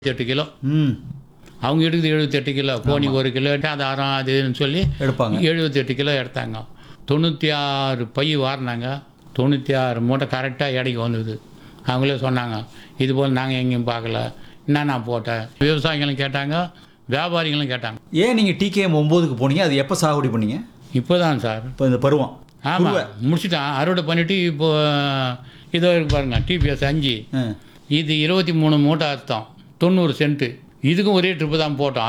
எட்டு கிலோ ம் அவங்க எடுக்குது எழுபத்தெட்டு கிலோ கோணி ஒரு கிலோ அது அறம் அது இதுன்னு சொல்லி எடுப்பாங்க எழுபத்தெட்டு கிலோ எடுத்தாங்க தொண்ணூற்றி ஆறு பை வாரினாங்க தொண்ணூற்றி ஆறு மூட்டை கரெக்டாக எடைக்கு வந்தது அவங்களே சொன்னாங்க இது போல் நாங்கள் எங்கேயும் பார்க்கல என்ன நான் போட்டேன் விவசாயிகளும் கேட்டாங்க வியாபாரிகளும் கேட்டாங்க ஏன் நீங்கள் டிகேஎம் ஒம்போதுக்கு போனீங்க அது எப்போ சாகுபடி பண்ணீங்க இப்போ தான் சார் இப்போ இந்த பருவம் ஆமாம் முடிச்சிட்டான் அறுவடை பண்ணிவிட்டு இப்போ இதோ இருக்கு பாருங்க டிபிஎஸ் அஞ்சு ஆ இது இருபத்தி மூணு மூட்டை அர்த்தம் தொண்ணூறு சென்ட்டு இதுக்கும் ஒரே ட்ரிப்பு தான் போட்டோம்